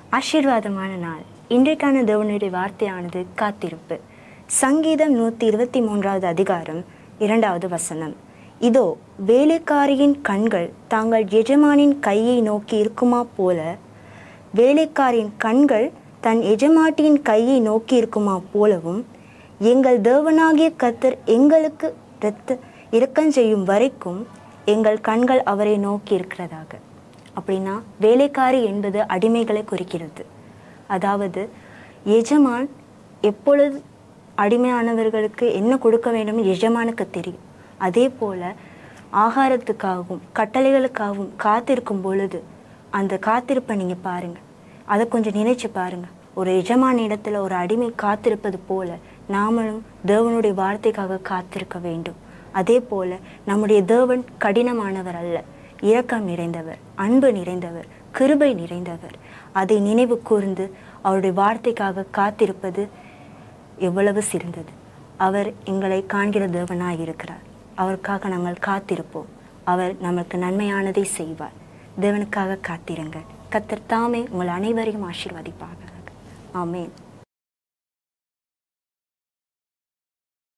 ஆசீர்வாதமான நாள் இன்றைக்கான தேவனுடைய வார்த்தையானது காத்திருப்பு சங்கீதம் நூற்றி இருபத்தி மூன்றாவது அதிகாரம் இரண்டாவது வசனம் இதோ வேலைக்காரியின் கண்கள் தாங்கள் எஜமானின் கையை நோக்கி இருக்குமா போல வேலைக்காரின் கண்கள் தன் எஜமாட்டியின் கையை நோக்கி இருக்குமா போலவும் எங்கள் தேவனாகிய கர்த்தர் எங்களுக்கு இரத்த இரக்கம் செய்யும் வரைக்கும் எங்கள் கண்கள் அவரை நோக்கி இருக்கிறதாக அப்படின்னா வேலைக்காரி என்பது அடிமைகளை குறிக்கிறது அதாவது எஜமான் எப்பொழுது அடிமையானவர்களுக்கு என்ன கொடுக்க வேண்டும் எஜமானுக்கு தெரியும் அதே போல் ஆகாரத்துக்காகவும் கட்டளைகளுக்காகவும் காத்திருக்கும் பொழுது அந்த காத்திருப்பை நீங்கள் பாருங்கள் அதை கொஞ்சம் நினைச்சு பாருங்கள் ஒரு எஜமான இடத்துல ஒரு அடிமை காத்திருப்பது போல நாமளும் தேவனுடைய வார்த்தைக்காக காத்திருக்க வேண்டும் அதே போல நம்முடைய தேவன் கடினமானவர் அல்ல இரக்கம் நிறைந்தவர் அன்பு நிறைந்தவர் கிருபை நிறைந்தவர் அதை நினைவு கூர்ந்து அவருடைய வார்த்தைக்காக காத்திருப்பது எவ்வளவு சிறந்தது அவர் எங்களை காண்கிற தேவனாய் இருக்கிறார் அவருக்காக நாங்கள் காத்திருப்போம் அவர் நமக்கு நன்மையானதை செய்வார் தேவனுக்காக காத்திருங்கள் கத்தர் தாமே உங்கள் அனைவரையும் ஆசீர்வதிப்பார்கள் ஆமென்